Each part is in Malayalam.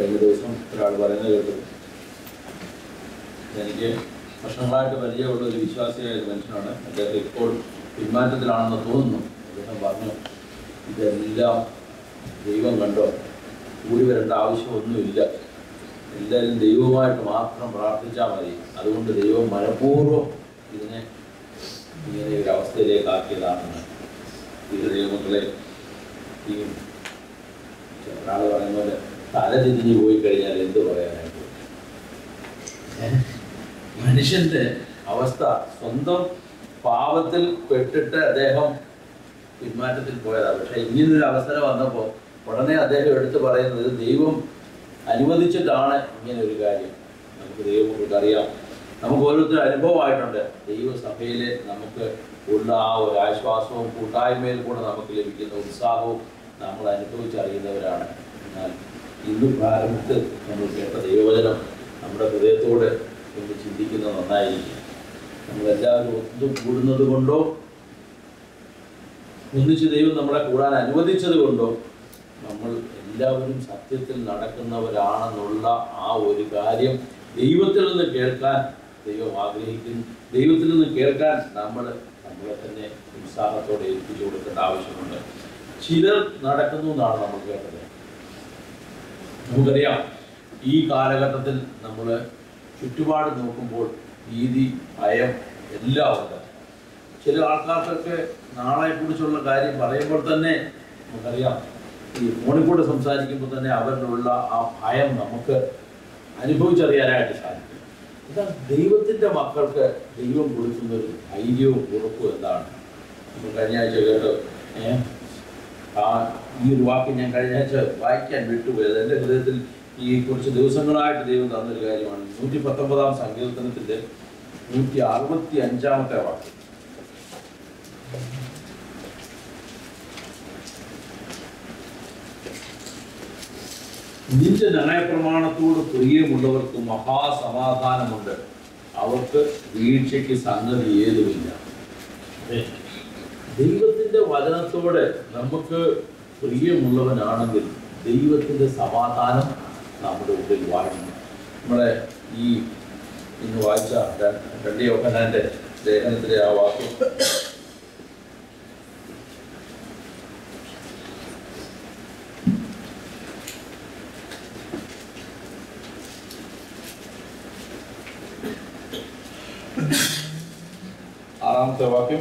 കഴിഞ്ഞ ദിവസം ഒരാൾ പറയുന്നത് കേട്ടു എനിക്ക് വർഷങ്ങളായിട്ട് പരിചയമുള്ള ഒരു വിശ്വാസിയായ ഒരു മനുഷ്യനാണ് അദ്ദേഹം ഇപ്പോൾ പിന്മാറ്റത്തിലാണെന്ന് തോന്നുന്നു അദ്ദേഹം പറഞ്ഞു ഇതെല്ലാം ദൈവം കണ്ടോ കൂടി വരേണ്ട ആവശ്യമൊന്നുമില്ല എല്ലാവരും ദൈവവുമായിട്ട് മാത്രം പ്രാർത്ഥിച്ചാൽ മതി അതുകൊണ്ട് ദൈവം മനഃപൂർവ്വം ഇതിനെ ഇങ്ങനെ ഒരു അവസ്ഥയിലേക്ക് ആക്കിയതാണെന്ന് ഇത് ദൈവമക്കളെ ഈ ഒരാൾ പറയുന്ന പോലെ തല തിരിഞ്ഞു പോയി കഴിഞ്ഞാൽ എന്ത് പറയാനായിട്ട് ഏഹ്? മനുഷ്യന്റെ അവസ്ഥ സ്വന്തം പാപത്തിൽ പെട്ടിട്ട് അദ്ദേഹം പിന്മാറ്റത്തിൽ പോയതാണ് പക്ഷെ ഇങ്ങനൊരു അവസരം വന്നപ്പോൾ ഉടനെ അദ്ദേഹം എടുത്തു പറയുന്നത് ദൈവം അനുവദിച്ചിട്ടാണ് ഇങ്ങനെ ഒരു കാര്യം നമുക്ക് ദൈവം അറിയാം നമുക്ക് ഓരോരുത്തരും അനുഭവമായിട്ടുണ്ട് ദൈവസഭയിലെ നമുക്ക് ഉള്ള ആ ഒരു ആശ്വാസവും കൂട്ടായ്മയിൽ കൂടെ നമുക്ക് ലഭിക്കുന്ന ഉത്സാഹവും നമ്മൾ അനുഭവിച്ചറിയുന്നവരാണ് എന്നാൽ ഇന്ന് പ്രാരംഭത്തിൽ നമ്മൾ കേട്ട ദൈവവചനം നമ്മുടെ ഹൃദയത്തോട് ഒന്ന് ചിന്തിക്കുന്നത് നന്നായിരിക്കും നമ്മളെല്ലാവരും ഒത്തു കൂടുന്നത് കൊണ്ടോ ഒന്നിച്ച് ദൈവം നമ്മളെ കൂടാൻ അനുവദിച്ചത് കൊണ്ടോ നമ്മൾ എല്ലാവരും സത്യത്തിൽ നടക്കുന്നവരാണെന്നുള്ള ആ ഒരു കാര്യം ദൈവത്തിൽ നിന്ന് കേൾക്കാൻ ദൈവം ആഗ്രഹിക്കുന്നു ദൈവത്തിൽ നിന്ന് കേൾക്കാൻ നമ്മൾ നമ്മളെ തന്നെ ഉത്സാഹത്തോടെ ഏൽപ്പിച്ചു കൊടുക്കേണ്ട ആവശ്യമുണ്ട് ചിലർ നടക്കുന്നു എന്നാണ് നമ്മൾ കേട്ടത് നമുക്കറിയാം ഈ കാലഘട്ടത്തിൽ നമ്മൾ ചുറ്റുപാട് നോക്കുമ്പോൾ ഭീതി ഭയം എല്ലാം ഉണ്ട് ചില ആൾക്കാർക്കൊക്കെ നാളെ കുറിച്ചുള്ള കാര്യം പറയുമ്പോൾ തന്നെ നമുക്കറിയാം ഈ ഫോണിൽ കൂടെ സംസാരിക്കുമ്പോൾ തന്നെ അവരിലുള്ള ആ ഭയം നമുക്ക് അനുഭവിച്ചറിയാനായിട്ട് സാധിക്കും എന്നാൽ ദൈവത്തിന്റെ മക്കൾക്ക് ദൈവം കൊടുക്കുന്ന ഒരു ധൈര്യവും ഉറപ്പും എന്താണ് നമ്മൾ കഴിഞ്ഞ ആഴ്ച കേട്ടോ ഏഹ് ആ ഈ ഒരു വാക്ക് ഞാൻ കഴിഞ്ഞ ആഴ്ച വായിക്കാൻ വിട്ടുപോയത് എൻ്റെ ഹൃദയത്തിൽ ഈ കുറച്ച് ദിവസങ്ങളായിട്ട് ദൈവം തന്നൊരു കാര്യമാണ് നൂറ്റി പത്തൊമ്പതാം സങ്കീർത്തനത്തിന്റെ നൂറ്റി അറുപത്തി അഞ്ചാമത്തെ വാക്ക് നിന്റെ ന്യായപ്രമാണത്തോട് പ്രിയമുള്ളവർക്ക് മഹാസമാധാനമുണ്ട് അവർക്ക് വീഴ്ചയ്ക്ക് സംഗതി ഏതുമില്ല അതെ. ദൈവത്തിന്റെ വചനത്തോട് നമുക്ക് പ്രിയമുള്ളവനാണെങ്കിൽ ദൈവത്തിന്റെ സമാധാനം നമ്മുടെ ഉള്ളിൽ വാഴുന്നു നമ്മളെ ഈ ഇന്ന് വായിച്ച ര- രണ്ട് യോഹനാന്റെ ലേഖനത്തിലെ ആ വാക്യം ആറാമത്തെ വാക്യം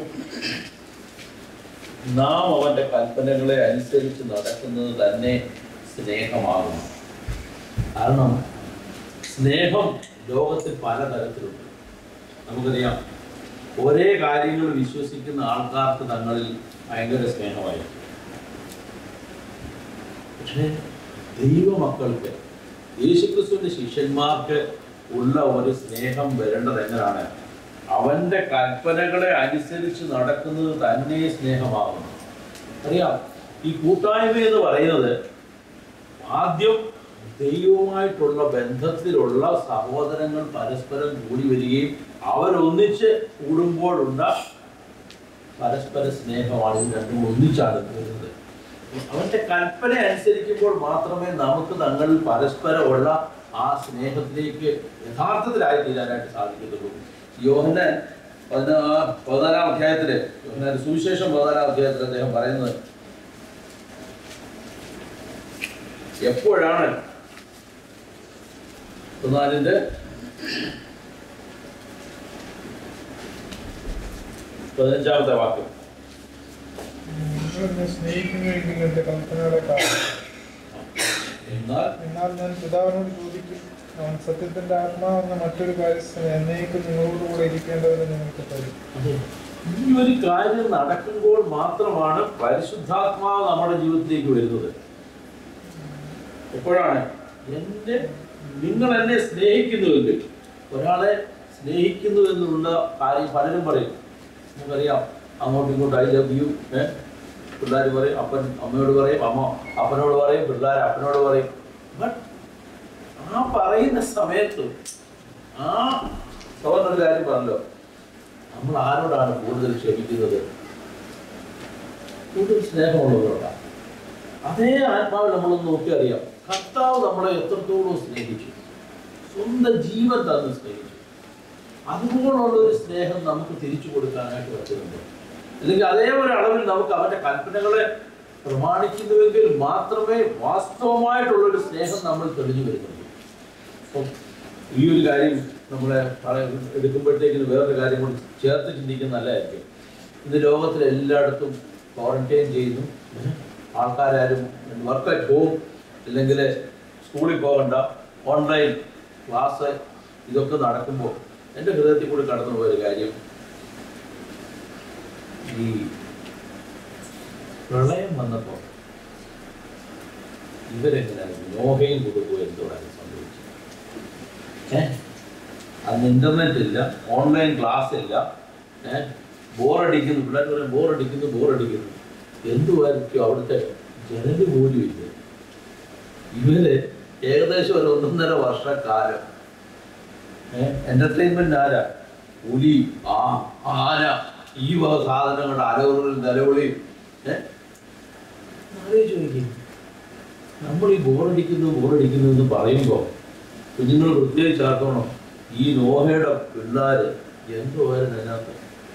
നാം അവന്റെ കൽപ്പനകളെ അനുസരിച്ച് നടക്കുന്നത് തന്നെ സ്നേഹമാകുന്നു കാരണം സ്നേഹം ലോകത്തിൽ പലതരത്തിലുണ്ട് നമുക്കറിയാം ഒരേ കാര്യങ്ങൾ വിശ്വസിക്കുന്ന ആൾക്കാർക്ക് തങ്ങളിൽ ഭയങ്കര സ്നേഹമായിരിക്കും പക്ഷേ ദൈവമക്കൾക്ക് യേശുക്രിസ്തുവിന്റെ ശിഷ്യന്മാർക്ക് ഉള്ള ഒരു സ്നേഹം വരേണ്ടത് എങ്ങനെയാണ് അവന്റെ കൽപ്പനകളെ അനുസരിച്ച് നടക്കുന്നത് തന്നെ സ്നേഹമാകുന്നു അറിയാം ഈ കൂട്ടായ്മ എന്ന് പറയുന്നത് ആദ്യം ദൈവവുമായിട്ടുള്ള ബന്ധത്തിലുള്ള സഹോദരങ്ങൾ പരസ്പരം കൂടി വരികയും അവരൊന്നിച്ച് കൂടുമ്പോഴുള്ള പരസ്പര സ്നേഹമാണ് ഇത് രണ്ടും ഒന്നിച്ചാണ് വരുന്നത് അവന്റെ കൽപ്പന അനുസരിക്കുമ്പോൾ മാത്രമേ നമുക്ക് തങ്ങളിൽ പരസ്പരമുള്ള ആ സ്നേഹത്തിലേക്ക് യഥാർത്ഥത്തിലായി തീരാനായിട്ട് സാധിക്കത്തുള്ളൂ യോഹന്നാൻ പതിനാ പതിനാലാം അധ്യായത്തില് യോഹന്നാൻ സുവിശേഷം പതിനാലാം അധ്യായത്തിൽ അദ്ദേഹം പറയുന്നത് എപ്പോഴാണ് പതിനാലിന്റെ പതിനഞ്ചാമത്തെ വാക്യം നിങ്ങൾ എന്നെ സ്നേഹിക്കുന്നുവെങ്കിൽ എന്റെ കൽപ്പനകളെ കാണും എന്നാൽ എന്നാൽ ഞാൻ പിതാവിനോട് ചോദിക്കും അവൻ സത്യത്തിന്റെ ആത്മാവെന്ന മറ്റൊരു കാര്യസ്ഥന് എന്നേക്കും നിങ്ങളോടുകൂടെ ഇരിക്കേണ്ടതിന് നിങ്ങൾക്ക് തരും ഈ ഒരു കാര്യം നടക്കുമ്പോൾ മാത്രമാണ് പരിശുദ്ധാത്മാവ് നമ്മുടെ ജീവിതത്തിലേക്ക് വരുന്നത് എപ്പോഴാണ് എന്നെ നിങ്ങൾ എന്നെ സ്നേഹിക്കുന്നുവെങ്കിൽ ഒരാളെ സ്നേഹിക്കുന്നു എന്നുള്ള കാര്യം പലരും പറയും നമുക്കറിയാം അങ്ങോട്ടും ഇങ്ങോട്ടും ഐ ലവ് യു ഏഹ് പിള്ളേർ പറയും അപ്പൻ അമ്മയോട് പറയും അമ്മ അപ്പനോട് പറയും പിള്ളേർ അപ്പനോട് പറയും ബട്ട് ആ പറയുന്ന സമയത്ത് ആ സഹോദരൻ ഒരു കാര്യം പറഞ്ഞല്ലോ നമ്മൾ ആരോടാണ് കൂടുതൽ ക്ഷമിക്കുന്നത് കൂടുതൽ സ്നേഹമുള്ളവരോടാണ് അതേ ആത്മാവിൽ നമ്മളൊന്ന് നോക്കി അറിയാം കർത്താവ് നമ്മളെ എത്രത്തോളം സ്നേഹിച്ചു സ്വന്തം ജീവൻ തന്ന് സ്നേഹിച്ചു അതുപോലുള്ള ഒരു സ്നേഹം നമുക്ക് തിരിച്ചു കൊടുക്കാനായിട്ട് പറ്റുന്നുണ്ട് അല്ലെങ്കിൽ അതേ ഒരു അളവിൽ നമുക്ക് അവന്റെ കൽപ്പനകളെ പ്രമാണിക്കുന്നുവെങ്കിൽ മാത്രമേ വാസ്തവമായിട്ടുള്ള ഒരു സ്നേഹം നമ്മൾ തെളിഞ്ഞു വരുന്നുള്ളൂ അപ്പം ഈ ഒരു കാര്യം നമ്മളെ പറ- എടുക്കുമ്പോഴത്തേക്കിന് വേറൊരു കാര്യം കൂടി ചേർത്ത് ചിന്തിക്കുന്ന നല്ലതായിരിക്കും ഇന്ന് ലോകത്തിൽ എല്ലായിടത്തും ക്വാറന്റൈൻ ചെയ്യുന്നു ആൾക്കാരും വർക്ക് അറ്റ് ഹോം അല്ലെങ്കിൽ സ്കൂളിൽ പോകണ്ട ഓൺലൈൻ ക്ലാസ് ഇതൊക്കെ നടക്കുമ്പോൾ എൻ്റെ ഹൃദയത്തിൽ കൂടി കടന്നു പോയൊരു കാര്യം ഈ പ്രളയം വന്നപ്പോൾ ഇവരെങ്ങനെയാണ് നോഹയും കൊടുക്കുക എന്തോടാണ് സംഭവിച്ചത് ഏഹ് അന്ന് ഇന്റർനെറ്റ് ഇല്ല ഓൺലൈൻ ക്ലാസ് ഇല്ല ഏഹ് ബോറടിക്കുന്നു പിള്ളേർ പറയും ബോറടിക്കുന്നു ബോറടിക്കുന്നു എന്തുമായിരിക്കും അവിടുത്തെ ജനല് പോലും ഇല്ല ഇവര് ഏകദേശം ഒരു ഒന്നൊന്നര വർഷക്കാലം എന്റർടൈൻമെന്റ് ആരാ പുലി ആ ആന ഈ വക സാധനങ്ങളുടെ അലവുകളും നിലവിളിയും ഏഹ് ആലോചിച്ച് നോക്കിയേ നമ്മൾ ഈ ബോറടിക്കുന്നു ബോറടിക്കുന്നു എന്ന് പറയുമ്പോൾ കുഞ്ഞുങ്ങൾ പ്രത്യേകിച്ച് ആക്കണം ഈ നോഹയുടെ പിള്ളേര് എന്തുമായിരുന്നു അതിനകത്ത്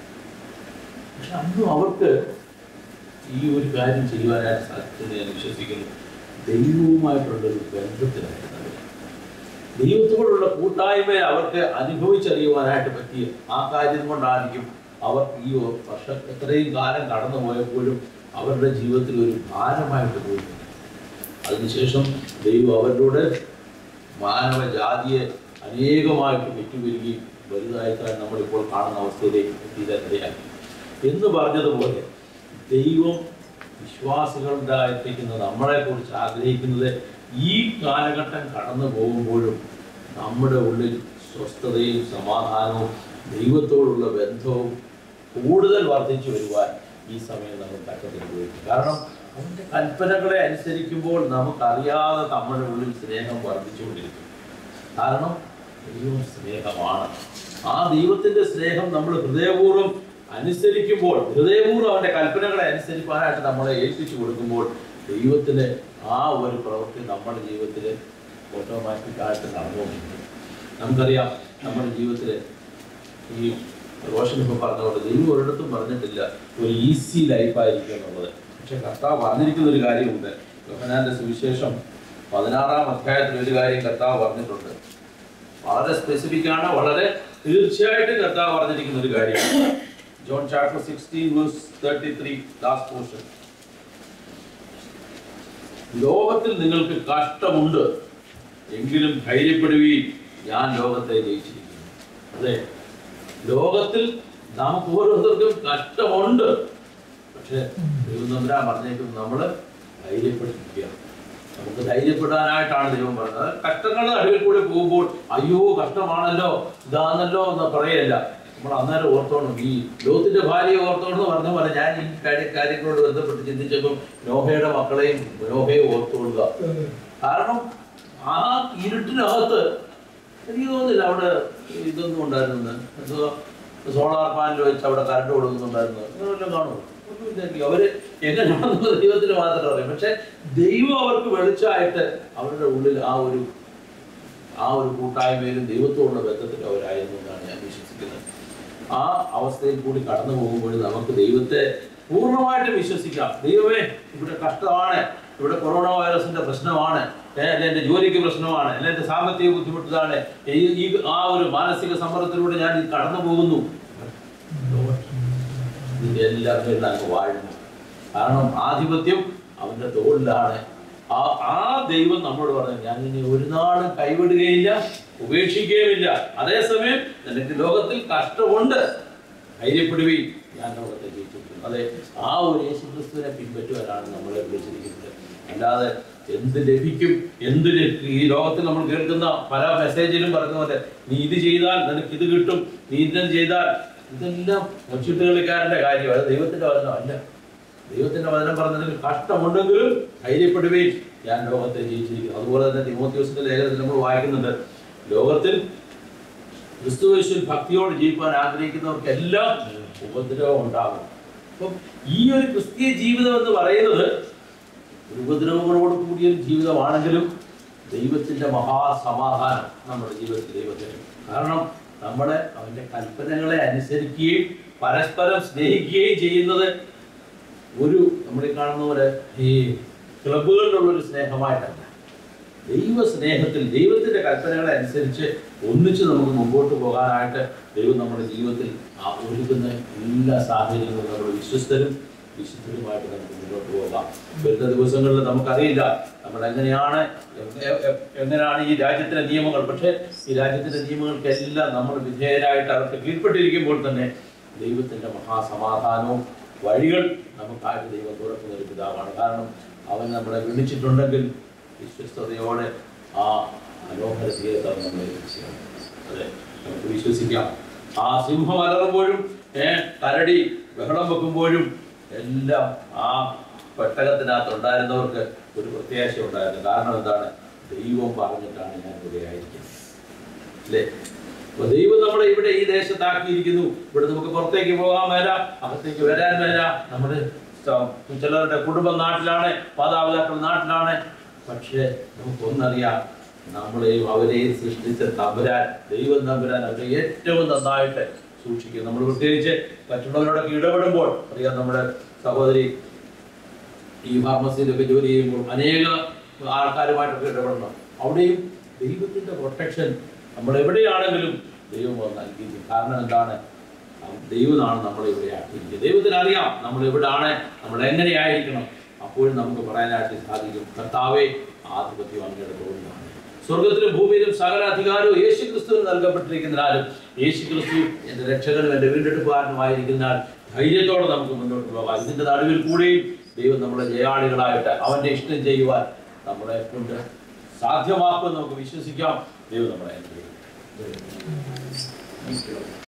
പക്ഷെ അന്നും അവർക്ക് ഈ ഒരു കാര്യം ചെയ്യുവാനായിട്ട് സാധിച്ചെന്ന് ഞാൻ വിശ്വസിക്കുന്നു ദൈവവുമായിട്ടുള്ളൊരു ബന്ധത്തിലായിരുന്നു അവർ. ദൈവത്തോടുള്ള കൂട്ടായ്മയെ അവർക്ക് അനുഭവിച്ചറിയുവാനായിട്ട് പറ്റിയ ആ കാര്യം കൊണ്ടായിരിക്കും അവർ ഈ വർഷം എത്രയും കാലം കടന്നു പോയപ്പോഴും അവരുടെ ജീവിതത്തിൽ ഒരു ഭാരമായിട്ട് പോയിട്ടുണ്ട് അതിനുശേഷം ദൈവം അവരിലൂടെ മാനവജാതിയെ അനേകമായിട്ട് വിറ്റുവരികയും വലുതായിട്ടാണ് നമ്മളിപ്പോൾ കാണുന്ന അവസ്ഥയിലേക്ക് എത്തിയതിനിടയാക്കി എന്ന് പറഞ്ഞതുപോലെ ദൈവം വിശ്വാസികളുടെ എത്തിക്കുന്ന നമ്മളെ കുറിച്ച് ആഗ്രഹിക്കുന്നത് ഈ കാലഘട്ടം കടന്നു പോകുമ്പോഴും നമ്മുടെ ഉള്ളിൽ സ്വസ്ഥതയും സമാധാനവും ദൈവത്തോടുള്ള ബന്ധവും കൂടുതൽ വർദ്ധിച്ചു വരുവാൻ ഈ സമയം നമ്മൾ തക്കത്തിൽ ഉപയോഗിക്കും കാരണം അവന്റെ കൽപ്പനകളെ അനുസരിക്കുമ്പോൾ നമുക്കറിയാതെ നമ്മുടെ ഉള്ളിൽ സ്നേഹം വർദ്ധിച്ചുകൊണ്ടിരിക്കും കാരണം ദൈവം സ്നേഹമാണ് ആ ദൈവത്തിന്റെ സ്നേഹം നമ്മൾ ഹൃദയപൂർവ്വം അനുസരിക്കുമ്പോൾ ഹൃദയപൂർവ്വം അവന്റെ കൽപ്പനകളെ അനുസരിക്കാനായിട്ട് നമ്മളെ ഏൽപ്പിച്ചു കൊടുക്കുമ്പോൾ ദൈവത്തിന് ആ ഒരു പ്രവൃത്തി നമ്മുടെ ജീവിതത്തിൽ ഓട്ടോമാറ്റിക്കായിട്ട് നടന്നുകൊണ്ടിരിക്കും നമുക്കറിയാം നമ്മുടെ ജീവിതത്തിൽ ഈ റോഷൻ ഇപ്പൊ പറഞ്ഞതുകൊണ്ട് ദൈവം ഒരിടത്തും പറഞ്ഞിട്ടില്ല ഒരു ഈസി ലൈഫായിരിക്കും എന്നുള്ളത് പക്ഷെ കർത്താവ് പറഞ്ഞിരിക്കുന്ന ഒരു കാര്യമുണ്ട് യോഹനാന്റെ സുവിശേഷം പതിനാറാം അധ്യായത്തിൽ ഒരു കാര്യം കർത്താവ് പറഞ്ഞിട്ടുണ്ട് വളരെ സ്പെസിഫിക് ആണ് വളരെ തീർച്ചയായിട്ടും കർത്താവ് പറഞ്ഞിരിക്കുന്ന ഒരു കാര്യം John chapter sixteen verse thirty three last portion ലോകത്തിൽ നിങ്ങൾക്ക് കഷ്ടമുണ്ട് എങ്കിലും ധൈര്യപ്പെടുകയും ഞാൻ ലോകത്തെ ജയിച്ചിരിക്കുന്നു അതെ ലോകത്തിൽ നമുക്ക് ഓരോരുത്തർക്കും കഷ്ടമുണ്ട് പക്ഷെ ദൈവം തമ്പുരാൻ പറഞ്ഞേക്കും നമ്മള് ധൈര്യപ്പെട്ടിരിക്കുക നമുക്ക് ധൈര്യപ്പെടാനായിട്ടാണ് ദൈവം പറഞ്ഞത് അത് കഷ്ടങ്ങളുടെ നടുവിൽ കൂടെ പോകുമ്പോൾ അയ്യോ കഷ്ടമാണല്ലോ ഇതാണല്ലോ എന്ന് പറയല്ല നമ്മൾ അന്നേരം ഓർത്തോണം ഈ ലോകത്തിന്റെ ഭാര്യയെ ഓർത്തോണെന്ന് പറഞ്ഞ പോലെ ഞാൻ ഈ കാര്യ കാര്യങ്ങളോട് ബന്ധപ്പെട്ട് ചിന്തിച്ചപ്പോൾ നോഹയുടെ മക്കളെയും നോഹയെ ഓർത്തുകൊള്ളുക കാരണം ആ ഇരുട്ടിനകത്ത് എനിക്ക് തോന്നുന്നില്ല അവിടെ ഇതൊന്നും ഉണ്ടായിരുന്നു എന്തോ സോളാർ പാനൽ വെച്ച് അവിടെ കറണ്ട് കൊടുക്കുന്നുണ്ടായിരുന്നു അങ്ങനെല്ലാം കാണുമോ ഒന്നുമില്ലായിരിക്കും അവര് എങ്ങനെയാണെന്നുള്ള ദൈവത്തിന് മാത്രം അറിയാം പക്ഷെ ദൈവം അവർക്ക് വെളിച്ചമായിട്ട് അവരുടെ ഉള്ളിൽ ആ ഒരു ആ ഒരു കൂട്ടായ്മയിലും ദൈവത്തോടുള്ള ബന്ധത്തിലും അവരായിരുന്നു എന്നാണ് ഞാൻ വിശ്വസിക്കുന്നത് ആ അവസ്ഥയിൽ കൂടി കടന്നു പോകുമ്പോൾ നമുക്ക് ദൈവത്തെ പൂർണ്ണമായിട്ട് വിശ്വസിക്കാം ദൈവമേ ഇവിടെ കഷ്ടമാണ് ഇവിടെ കൊറോണ വൈറസിന്റെ പ്രശ്നമാണ് ഏ, അല്ലെ എന്റെ ജോലിക്ക് പ്രശ്നമാണ് അല്ലെ എന്റെ സാമ്പത്തിക ബുദ്ധിമുട്ടിലാണ് ഈ ഈ ആ ഒരു മാനസിക സമ്മർദ്ദത്തിലൂടെ ഞാൻ ഈ കടന്നു പോകുന്നു ഇതിന്റെ എല്ലാം പേരിൽ അങ്ങ് വാഴുന്നു കാരണം ആധിപത്യം അവന്റെ തോളിലാണ് ആ ആ ദൈവം നമ്മോട് പറഞ്ഞു ഞാൻ ഇനി ഒരു നാളും കൈവിടുകയില്ല ഉപേക്ഷിക്കുകയുമില്ല അതേസമയം നിനക്ക് ലോകത്തിൽ കഷ്ടമുണ്ട് ധൈര്യപ്പെടുകയും ഞാൻ ലോകത്തെ ജയിച്ചിരിക്കുന്നു അതെ ആ ഒരു യേശുക്രിസ്തുവിനെ പിൻപറ്റുവാനാണ് നമ്മളെ വിളിച്ചിരിക്കുന്നത് അല്ലാതെ എന്ത് ലഭിക്കും എന്ത് ലഭി- ഈ ലോകത്തിൽ നമ്മൾ കേൾക്കുന്ന പല മെസ്സേജിലും പറഞ്ഞ പോലെ നീ ഇത് ചെയ്താൽ നിനക്ക് ഇത് കിട്ടും നീ ഇത് ചെയ്താൽ ഇതെല്ലാം മുച്ചിട്ടുകളിക്കാരന്റെ കാര്യമാണ് ദൈവത്തിന്റെ വചനം അല്ല ദൈവത്തിന്റെ വചനം പറഞ്ഞതിൽ കഷ്ടമുണ്ടെങ്കിലും ധൈര്യപ്പെടുകയും ഞാൻ ലോകത്തെ ജയിച്ചിരിക്കുന്നു അതുപോലെ തന്നെ തിമോത്യോസിന്റെ ലേഖനത്തിൽ നമ്മൾ വായിക്കുന്നുണ്ട് ലോകത്തിൽ ക്രിസ്തുവേശുവിൽ ഭക്തിയോട് ജീവിക്കാൻ ആഗ്രഹിക്കുന്നവർക്കെല്ലാം ഉപദ്രവം ഉണ്ടാകും അപ്പം ഈ ഒരു ക്രിസ്തീയ ജീവിതം എന്ന് പറയുന്നത് ഒരു ഉപദ്രവങ്ങളോട് കൂടിയ ഒരു ജീവിതമാണെങ്കിലും ദൈവത്തിൻ്റെ മഹാസമാധാനം നമ്മുടെ ജീവിതത്തിൽ ദൈവത്തിന് കാരണം നമ്മുടെ അവൻ്റെ കൽപ്പനകളെ അനുസരിക്കുകയും പരസ്പരം സ്നേഹിക്കുകയും ചെയ്യുന്നത് ഒരു നമ്മൾ ഈ കാണുന്ന പോലെ ഈ ക്ലബുകളിലുള്ള ഒരു സ്നേഹമായിട്ടല്ല ദൈവ സ്നേഹത്തിൽ ദൈവത്തിന്റെ കൽപ്പനകളെ അനുസരിച്ച് ഒന്നിച്ച് നമുക്ക് മുമ്പോട്ട് പോകാനായിട്ട് ദൈവം നമ്മുടെ ജീവിതത്തിൽ ആ ഒരുക്കുന്ന എല്ലാ സാഹചര്യങ്ങളും നമ്മൾ വിശ്വസ്തരും വിശുദ്ധരുമായിട്ട് നമുക്ക് മുന്നോട്ട് പോകാം വരുന്ന ദിവസങ്ങളിൽ നമുക്കറിയില്ല നമ്മൾ എങ്ങനെയാണ് എ- എ- എങ്ങനെയാണ് ഈ രാജ്യത്തിന്റെ നിയമങ്ങൾ പക്ഷേ ഈ രാജ്യത്തിന്റെ നിയമങ്ങൾക്കെല്ലാം നമ്മൾ വിധേയരായിട്ട് അവർക്ക് കീഴ്പ്പെട്ടിരിക്കുമ്പോൾ തന്നെ ദൈവത്തിന്റെ മഹാസമാധാനവും വഴികൾ നമുക്കായിട്ട് ദൈവം തുറക്കുന്ന ഒരു പിതാവാണ് കാരണം അവൻ നമ്മളെ വിളിച്ചിട്ടുണ്ടെങ്കിൽ വിശ്വസ്തയോടെ ആ മനോഹര തീരത്താണ് നമ്മളെ എത്തിച്ചത് അതെ നമുക്ക് വിശ്വസിക്കാം ആ സിംഹം അലറുമ്പോഴും ഏ കരടി ബഹളം വെക്കുമ്പോഴും എല്ലാം ആ പെട്ടകത്തിനകത്ത് ഉണ്ടായിരുന്നവർക്ക് ഒരു പ്രത്യാശ ഉണ്ടായിരുന്നു കാരണം എന്താണ് ദൈവം പറഞ്ഞിട്ടാണ് ഞാൻ ഇവിടെ ആയിരിക്കുന്നത് അല്ലേ അപ്പൊ ദൈവം നമ്മളെ ഇവിടെ ഈ ദേശത്താക്കിയിരിക്കുന്നു ഇവിടെ നമുക്ക് പുറത്തേക്ക് പോകാൻ മേല അകത്തേക്ക് വരാൻ മേല നമ്മുടെ സ- ചിലരുടെ കുടുംബം നാട്ടിലാണ് മാതാപിതാക്കൾ നാട്ടിലാണ് പക്ഷേ നമുക്കൊന്നറിയാം നമ്മളെയും അവരെയും സൃഷ്ടിച്ച തമ്പുരാൻ ദൈവം തമ്പുരാൻ അവരെ ഏറ്റവും നന്നായിട്ട് സൂക്ഷിക്കും നമ്മൾ പ്രത്യേകിച്ച് മറ്റുള്ളവരോടൊക്കെ ഇടപെടുമ്പോൾ അറിയാം നമ്മുടെ സഹോദരി ഈ ഫാർമസിയിലൊക്കെ ജോലി ചെയ്യുമ്പോൾ അനേക ആൾക്കാരുമായിട്ടൊക്കെ ഇടപെടണം അവിടെയും ദൈവത്തിന്റെ പ്രൊട്ടക്ഷൻ നമ്മൾ എവിടെയാണെങ്കിലും ദൈവം അത് നൽകിയിരിക്കും കാരണം എന്താണ് ദൈവമാണ് നമ്മളെ ഇവിടെ ആക്കിയിരിക്കുന്നത് ദൈവത്തിന് അറിയാം നമ്മൾ എവിടെയാണ് നമ്മൾ എങ്ങനെയായിരിക്കണം അപ്പോഴും നമുക്ക് പറയാനായിട്ട് സാധിക്കും കർത്താവെ ആധിപത്യം അങ്ങയുടെ തോന്നുന്നതാണ് സ്വർഗത്തിലും ഭൂമിയിലും സകല അധികാരവും യേശു ക്രിസ്തുവിന് നൽകപ്പെട്ടിരിക്കുന്നതിനാലും യേശു ക്രിസ്തു എന്റെ രക്ഷകനും എന്റെ വീണ്ടെടുപ്പുകാരനുമായിരിക്കുന്നതിനാൽ ധൈര്യത്തോടെ നമുക്ക് മുന്നോട്ട് പോകാം ഇതിന്റെ നടുവിൽ കൂടെയും ദൈവം നമ്മളെ ജയാളികളായിട്ട് അവന്റെ ഇഷ്ടം ചെയ്യുവാൻ നമ്മളെ കൊണ്ട് സാധ്യമാക്കുമെന്ന് നമുക്ക് വിശ്വസിക്കാം ദൈവം നമ്മളെ അനുഗ്രഹിക്കട്ടെ.